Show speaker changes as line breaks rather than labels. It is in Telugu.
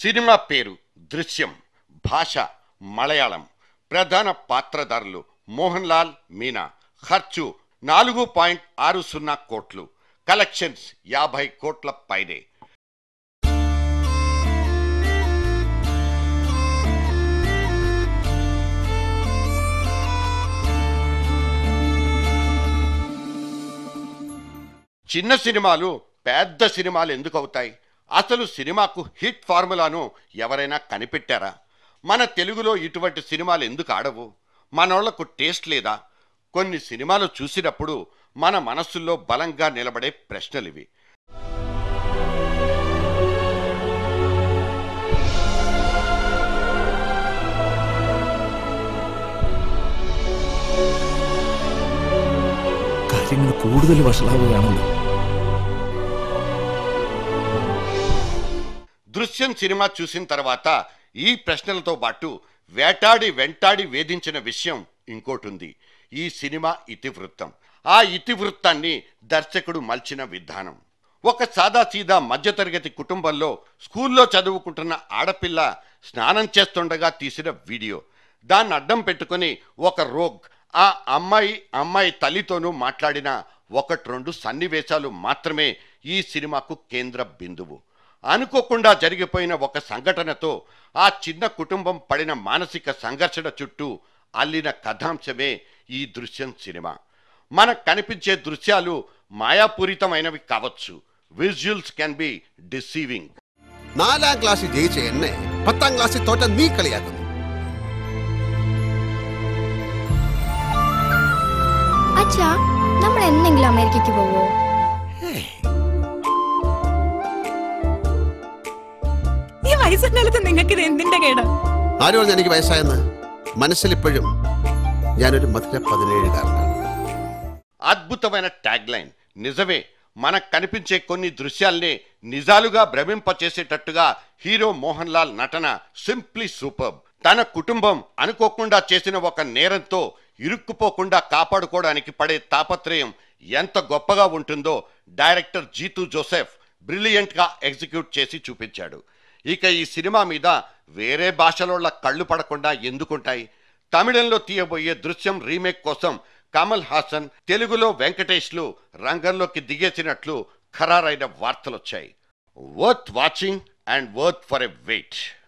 సినిమా పేరు దృశ్యం భాష మలయాళం ప్రధాన పాత్రధారులు మోహన్ లాల్ మీనా ఖర్చు నాలుగు పాయింట్ ఆరు సున్నా కోట్లు కలెక్షన్స్ యాభై కోట్ల పైనే చిన్న సినిమాలు పెద్ద సినిమాలు ఎందుకు అవుతాయి అసలు సినిమాకు హిట్ ఫార్ములాను ఎవరైనా కనిపెట్టారా మన తెలుగులో ఇటువంటి సినిమాలు ఎందుకు ఆడవు మనోళ్లకు టేస్ట్ లేదా కొన్ని సినిమాలు చూసినప్పుడు మన మనస్సుల్లో బలంగా నిలబడే ప్రశ్నలివి
കാര്യങ്ങൾ കൂടുതൽ വഷളാവുകയാണല്ലോ
దృశ్యం సినిమా చూసిన తర్వాత ఈ ప్రశ్నలతో పాటు వేటాడి వెంటాడి వేధించిన విషయం ఇంకోటి ఉంది ఈ సినిమా ఇతివృత్తం ఆ ఇతివృత్తాన్ని దర్శకుడు మల్చిన విధానం ఒక సాదాసీదా మధ్యతరగతి కుటుంబంలో స్కూల్లో చదువుకుంటున్న ఆడపిల్ల స్నానం చేస్తుండగా తీసిన వీడియో దాన్ని అడ్డం పెట్టుకొని ఒక రోగ్ ఆ అమ్మాయి అమ్మాయి తల్లితోనూ మాట్లాడిన ఒకటి రెండు సన్నివేశాలు మాత్రమే ఈ సినిమాకు కేంద్ర బిందువు అనుకోకుండా జరిగిపోయిన ఒక సంఘటనతో ఆ చిన్న కుటుంబం పడిన మానసిక సంఘర్షణ చుట్టూ అల్లిన కథాంశమే ఈ దృశ్యం సినిమా మనకు కనిపించే దృశ్యాలు మాయాపూరితమైనవి కావచ్చు విజువల్స్ కెన్ బి డిసీవింగ్
നാലാം ക്ലാസ്സിൽ ജയിച്ച എന്നെ പത്താം ക്ലാസ്സിൽ തോറ്റ നീ കളിയാക്കുന്നു
അച്ഛാ നമ്മൾ എന്തെങ്കിലും അമേരിക്കയ്ക്ക് പോവോ
ഈ വയസ്സക്കാലത്ത് നിങ്ങൾക്ക് ഇത് എന്തിന്റെ കേടാ
ആര് പറഞ്ഞു എനിക്ക് വയസ്സായെന്ന് മനസ്സിൽ ഇപ്പോഴും ഞാനൊരു മധുര പതിനേഴുകാരനാണ്
అద్భుతమైన ట్యాగ్ లైన్ నిజమే మనకు కనిపించే కొన్ని దృశ్యాల్ని నిజాలుగా భ్రమింపచేసేటట్టుగా హీరో మోహన్ లాల్ నటన సింప్లీ సూపర్ తన కుటుంబం అనుకోకుండా చేసిన ఒక నేరంతో ఇరుక్కుపోకుండా కాపాడుకోవడానికి పడే తాపత్రయం ఎంత గొప్పగా ఉంటుందో డైరెక్టర్ జీతూ జోసెఫ్ బ్రిలియంట్గా ఎగ్జిక్యూట్ చేసి చూపించాడు ఇక ఈ సినిమా మీద వేరే భాషలోళ్ళ కళ్ళు పడకుండా ఎందుకుంటాయి తమిళంలో తీయబోయే దృశ్యం రీమేక్ కోసం కమల్ హాసన్ తెలుగులో వెంకటేష్లు రంగంలోకి దిగేసినట్లు ఖరారైన వార్తలొచ్చాయి worth watching and worth for a wait